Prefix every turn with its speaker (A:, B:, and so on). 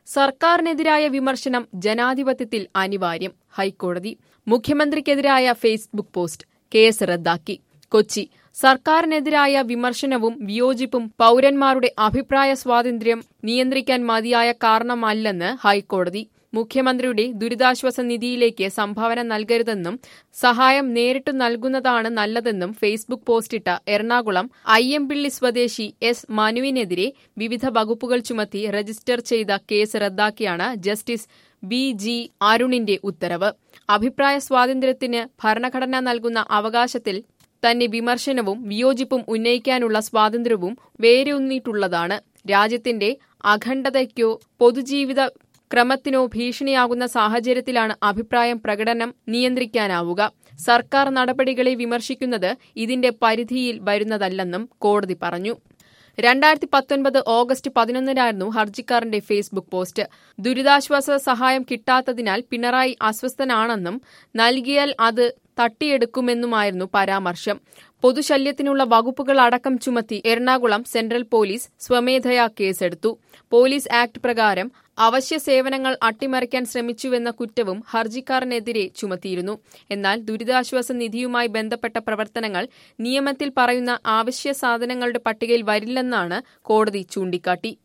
A: സർക്കാരിനെതിരായ വിമർശനം ജനാധിപത്യത്തിൽ അനിവാര്യം ഹൈക്കോടതി മുഖ്യമന്ത്രിക്കെതിരായ ഫേസ്ബുക്ക് പോസ്റ്റ് കേസ് റദ്ദാക്കി കൊച്ചി സർക്കാരിനെതിരായ വിമർശനവും വിയോജിപ്പും പൌരന്മാരുടെ അഭിപ്രായ സ്വാതന്ത്ര്യം നിയന്ത്രിക്കാൻ മതിയായ കാരണമല്ലെന്ന് ഹൈക്കോടതി മുഖ്യമന്ത്രിയുടെ ദുരിതാശ്വാസ നിധിയിലേക്ക് സംഭാവന നൽകരുതെന്നും സഹായം നേരിട്ട് നൽകുന്നതാണ് നല്ലതെന്നും ഫേസ്ബുക്ക് പോസ്റ്റിട്ട എറണാകുളം അയ്യമ്പിള്ളി സ്വദേശി എസ് മനുവിനെതിരെ വിവിധ വകുപ്പുകൾ ചുമത്തി രജിസ്റ്റർ ചെയ്ത കേസ് റദ്ദാക്കിയാണ് ജസ്റ്റിസ് ബി ജി അരുണിന്റെ ഉത്തരവ് അഭിപ്രായ സ്വാതന്ത്ര്യത്തിന് ഭരണഘടന നൽകുന്ന അവകാശത്തിൽ തന്നെ വിമർശനവും വിയോജിപ്പും ഉന്നയിക്കാനുള്ള സ്വാതന്ത്ര്യവും വേരൂന്നിയിട്ടുള്ളതാണ് രാജ്യത്തിന്റെ അഖണ്ഡതയ്ക്കോ പൊതുജീവിത ക്രമത്തിനോ ഭീഷണിയാകുന്ന സാഹചര്യത്തിലാണ് അഭിപ്രായം പ്രകടനം നിയന്ത്രിക്കാനാവുക സർക്കാർ നടപടികളെ വിമർശിക്കുന്നത് ഇതിന്റെ പരിധിയിൽ വരുന്നതല്ലെന്നും കോടതി പറഞ്ഞു രണ്ടായിരത്തി പത്തൊൻപത് ഓഗസ്റ്റ് പതിനൊന്നിനായിരുന്നു ഹർജിക്കാരന്റെ ഫേസ്ബുക്ക് പോസ്റ്റ് ദുരിതാശ്വാസ സഹായം കിട്ടാത്തതിനാൽ പിണറായി അസ്വസ്ഥനാണെന്നും നൽകിയാൽ അത് തട്ടിയെടുക്കുമെന്നുമായിരുന്നു പരാമർശം പൊതുശല്യത്തിനുള്ള വകുപ്പുകൾ അടക്കം ചുമത്തി എറണാകുളം സെൻട്രൽ പോലീസ് സ്വമേധയാ കേസെടുത്തു പോലീസ് ആക്ട് പ്രകാരം അവശ്യ സേവനങ്ങൾ അട്ടിമറിക്കാൻ ശ്രമിച്ചുവെന്ന കുറ്റവും ഹർജിക്കാരനെതിരെ ചുമത്തിയിരുന്നു എന്നാൽ ദുരിതാശ്വാസ നിധിയുമായി ബന്ധപ്പെട്ട പ്രവർത്തനങ്ങൾ നിയമത്തിൽ പറയുന്ന ആവശ്യ സാധനങ്ങളുടെ പട്ടികയിൽ വരില്ലെന്നാണ് കോടതി ചൂണ്ടിക്കാട്ടി